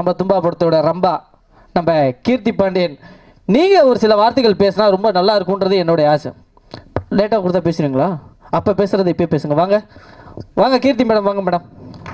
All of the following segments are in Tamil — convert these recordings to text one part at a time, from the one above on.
நம்ம தும்பா படத்தோட ரம்பா நம்ம கீர்த்தி பாண்டியன் நீங்கள் ஒரு சில வார்த்தைகள் பேசினா ரொம்ப நல்லா இருக்குன்றது என்னுடைய ஆசை லேட்டாக கொடுத்தா பேசுறீங்களா அப்போ பேசுகிறத இப்போ பேசுங்க வாங்க வாங்க கீர்த்தி மேடம் வாங்க மேடம்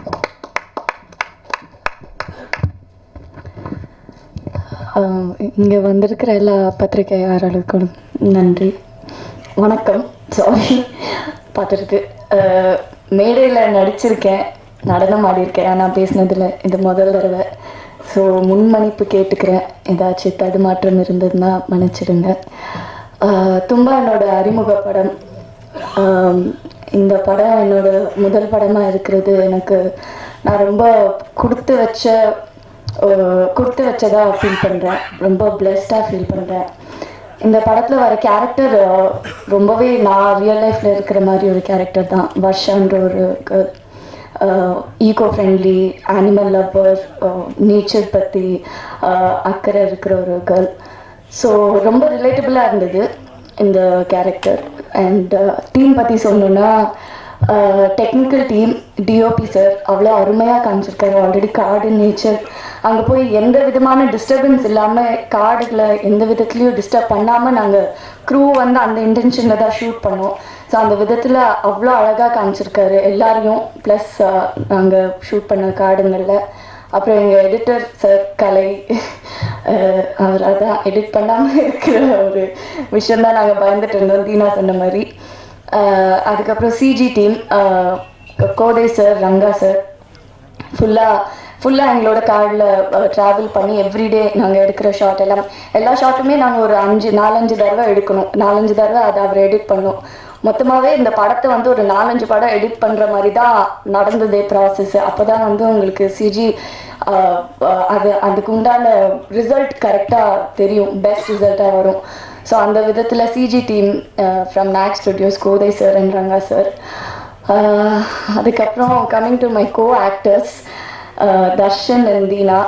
இங்கே வந்திருக்கிற எல்லா பத்திரிகையாளர்களுக்கும் நன்றி வணக்கம் சாரி பார்த்துருக்கு மேடையில் நடிச்சிருக்கேன் நடனம் ஆடியிருக்கேன் ஆனால் பேசினதில் இது முதல் தடவை ஸோ முன்மணிப்பு கேட்டுக்கிறேன் ஏதாச்சும் தடுமாற்றம் இருந்ததுன்னா மன்னிச்சிடுங்க அஹ், தும்பா என்னோட அறிமுக படம் ஆம், இந்த படம் என்னோட முதல் படமாக இருக்கிறது எனக்கு நான் ரொம்ப கொடுத்து வச்ச அஹ், கொடுத்து வச்சதா ஃபீல் பண்ணுறேன் ரொம்ப பிளெஸ்டாக ஃபீல் பண்ணுறேன் இந்த படத்தில் வர கேரக்டர் ரொம்பவே நான் ரியல் லைஃப்பில் இருக்கிற மாதிரி ஒரு கேரக்டர் தான் வர்ஷான்ற ஒரு girl eco friendly animal lover nature பற்றி அக்கறை இருக்கிற ஒரு கேர்ள் ஸோ ரொம்ப ரிலேட்டபிளாக இருந்தது இந்த கேரக்டர் அண்ட் டீம் பற்றி சொல்லணுன்னா டெக்னிக்கல் டீம் டிஓபி சார் அவ்வளோ அருமையாக காமிச்சிருக்காரு ஆல்ரெடி காடு நேச்சர் அங்கே போய் எந்த விதமான டிஸ்டர்பன்ஸ் இல்லாமல் காடுகளை எந்த விதத்துலையும் டிஸ்டர்ப் பண்ணாமல் நாங்கள் க்ரூ வந்து அந்த இன்டென்ஷனில் தான் ஷூட் பண்ணோம் ஸோ அந்த விதத்தில் அவ்வளோ அழகாக காமிச்சிருக்காரு எல்லாரையும் ப்ளஸ் நாங்கள் ஷூட் பண்ண காடுங்களில் அப்புறம் எங்கள் எடிட்டர் சார் கலை அஹ் அவர் அதான் எடிட் பண்ணாமல் இருக்கிற ஒரு விஷயம் தான் நாங்கள் பயந்துட்டு இருந்தோம் தீனா சொன்ன மாதிரி அஹ் அதுக்கப்புறம் CG team Kothai sir Ranga sir ஃபுல்லாக ஃபுல்லாக எங்களோட காரில் ட்ராவல் பண்ணி எவ்ரிடே நாங்கள் எடுக்கிற ஷாட் எல்லாம் எல்லா ஷாட்டுமே நாங்கள் ஒரு அஞ்சு நாலஞ்சு தடவை எடுக்கணும் நாலஞ்சு தடவை அதை அவர் எடிட் பண்ணோம் மொத்தமாகவே இந்த படத்தை வந்து ஒரு நாலஞ்சு படம் எடிட் பண்ணுற மாதிரி தான் நடந்ததே ப்ராசஸ் அப்போ தான் வந்து உங்களுக்கு சிஜி அது அதுக்கு உண்டான ரிசல்ட் கரெக்டாக தெரியும் பெஸ்ட் ரிசல்ட்டாக வரும் ஸோ அந்த விதத்தில் CG team from Naag studios Kothai sir and Ranga sir அதுக்கப்புறம் coming to my co actors Darshan and Deena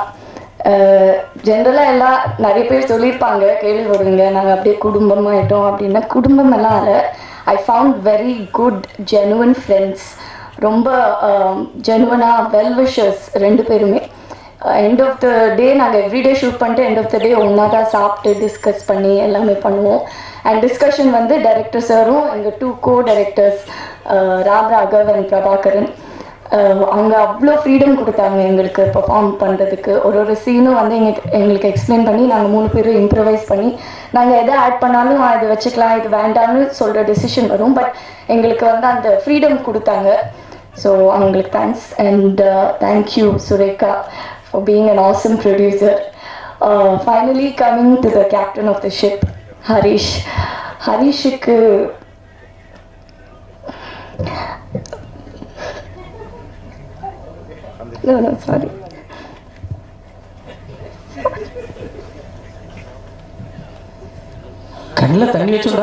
ஜென்ரலாக எல்லாம் நிறைய பேர் சொல்லியிருப்பாங்க கேள்விப்படுங்க நாங்கள் அப்படியே குடும்பமாயிட்டோம் அப்படின்னா குடும்பம் எல்லாம் இல்லை I found very good genuine friends ரொம்ப ஜெனுவனாக வெல் விஷஸ் ரெண்டு பேருமே எண்ட் ஆஃப் த டே நாங்கள் எவ்ரிடே ஷூட் பண்ணிட்டு எண்ட் ஆஃப் த டே ஒன்றா தான் சாப்பிட்டு டிஸ்கஸ் பண்ணி எல்லாமே பண்ணுவோம் அண்ட் டிஸ்கஷன் வந்து டைரக்டர் சாரும் எங்கள் too co directors Ram Raghav and Prabhakaran அஹ் அவங்க அவ்வளோ ஃப்ரீடம் கொடுத்தாங்க எங்களுக்கு பெர்ஃபார்ம் பண்ணுறதுக்கு ஒரு ஒரு சீனும் வந்து எங்களுக்கு எங்களுக்கு எக்ஸ்பிளைன் பண்ணி நாங்கள் மூணு பேரும் இம்ப்ரவைஸ் பண்ணி நாங்கள் எதை ஆட் பண்ணாலும் இது வச்சுக்கலாம் இது வேண்டாம்னு சொல்கிற டெசிஷன் வரும் பட் எங்களுக்கு வந்து அந்த ஃப்ரீடம் கொடுத்தாங்க ஸோ அவங்களுக்கு thanks and thank you Sureka for being an awesome producer finally coming to the captain of the ship Harish ஹரிஷுக்கு No, no, sorry. கண்ணில் தண்ணி வச்சுடா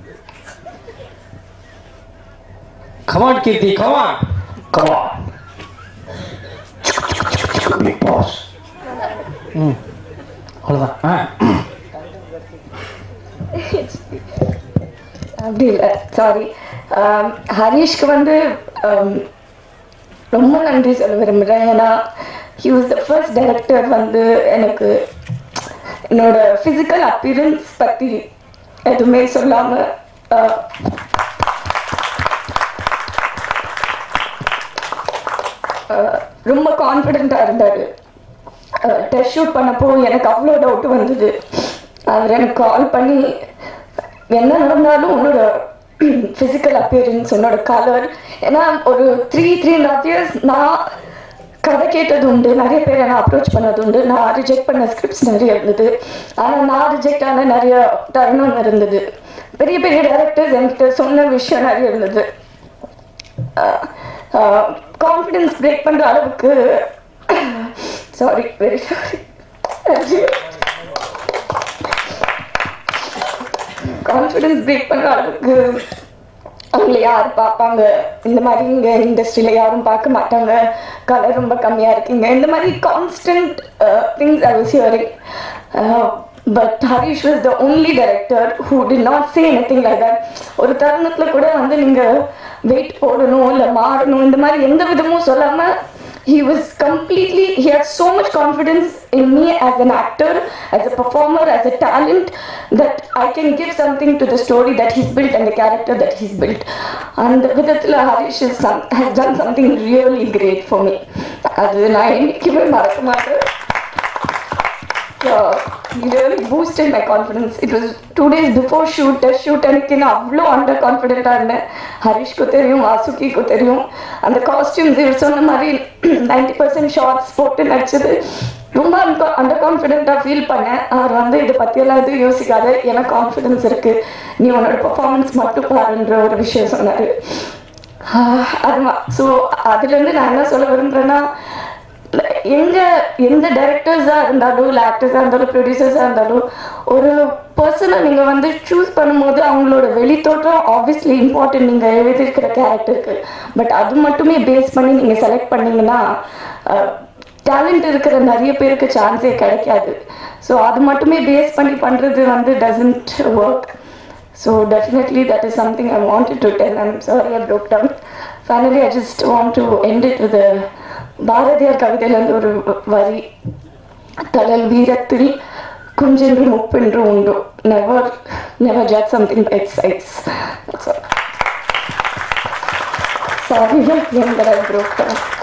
come on Keerthi come on come on Big boss. ம் அவ்வளோதான் ஆ அப்படி இல்லை சாரி ஹரீஷ்க்கு வந்து um, ரொம்ப நன்றி சொல்ல விரும்புகிறேன் ஏன்னா he was the first director வந்து எனக்கு என்னோட ஃபிசிக்கல் அப்பியரன்ஸ் பற்றி எதுவுமே சொல்லாமல் ரொம்ப கான்ஃபிடென்ட்டாக இருந்தார் டெஸ்ட் ஷூட் பண்ணப்போ எனக்கு அவ்வளோ டவுட் வந்தது அவர் எனக்கு கால் பண்ணி என்ன நடந்தாலும் உன்னோட ஃபிசிக்கல் அப்பியரன்ஸ் உன்னோட கலர் ஏன்னா ஒரு three three and half years நான் கதை கேட்டது உண்டு நிறைய பேர் என்ன அப்ரோச் பண்ணது உண்டு நான் ரிஜெக்ட் பண்ண ஸ்கிரிப்ட்ஸ் நிறைய இருந்தது ஆனால் நான் ரிஜெக்ட் ஆன நிறைய தருணம் இருந்தது பெரிய பெரிய டேரக்டர்ஸ் என்கிட்ட சொன்ன விஷயம் நிறைய இருந்தது கான்ஃபிடென்ஸ் பிரேக் பண்ணுற அளவுக்கு sorry very sorry confidence break பண்ணுற அளவுக்கு அவங்கள யார் பார்ப்பாங்க இந்த மாதிரி இங்கே இண்டஸ்ட்ரியில் யாரும் பார்க்க மாட்டாங்க கலர் ரொம்ப கம்மியாக இருக்கீங்க இந்த மாதிரி constant things I was hearing but Harish was the only director who did not say anything like that ஒரு தருணத்தில் கூட வந்து நீங்கள் வெயிட் போடணும் இல்லை மாறணும் இந்த மாதிரி எந்த விதமும் சொல்லாமல் he was completely he had so much confidence in me as an actor as a performer as a talent that i can give something to the story that he's built and the character that he's built and விதத்தில் Harish is some, has done something really great for me அது நான் என்னைக்குமே மறக்க மாட்டேன் uh, he really boosted my confidence. It was two days before shoot, test shoot அன்னைக்கு நான் அவ்வளோ அண்டர் கான்ஃபிடென்ட்டாக இருந்தேன் ஹரிஷ்க்கு தெரியும் வாசுகிக்கு தெரியும் அந்த காஸ்டியூம்ஸ் இவர் சொன்ன மாதிரி நைன்டி பர்சன்ட் ஷார்ட்ஸ் போட்டு நடிச்சது ரொம்ப அண்டர் கான்ஃபிடென்ட்டாக ஃபீல் பண்ணேன் அவர் வந்து இதை பற்றியெல்லாம் எதுவும் யோசிக்காத எனக்கு கான்ஃபிடென்ஸ் இருக்குது நீ உன்னோட பர்ஃபார்மன்ஸ் மட்டும் பாருன்ற ஒரு விஷயம் சொன்னார் அதுதான் ஸோ அதுலேருந்து நான் என்ன சொல்ல விரும்புகிறேன்னா எங்க எந்த டைரக்டர்ஸாக இருந்தாலும் இல்லை ஆக்டர்ஸாக இருந்தாலும் ப்ரொடியூசர்ஸாக இருந்தாலும் ஒரு பர்சனை நீங்கள் வந்து சூஸ் பண்ணும்போது அவங்களோட வெளித்தோற்றம் ஆப்வியஸ்லி இம்பார்ட்டன்ட் நீங்கள் எழுதியிருக்கிற கேரக்டருக்கு பட் அது மட்டுமே பேஸ் பண்ணி நீங்கள் செலக்ட் பண்ணீங்கன்னா டேலண்ட் இருக்கிற நிறைய பேருக்கு சான்ஸே கிடைக்காது ஸோ அது மட்டுமே பேஸ் பண்ணி பண்ணுறது வந்து doesn't work So definitely that is something I wanted to tell. I'm sorry I broke down. Finally, I just want to end it with a Bharathiyar கவிதையிலிருந்து ஒரு வரி தளல் வீரத்தில் குஞ்சென்று முப்பென்று உண்டு never never judge something by sides sorry that I broke down.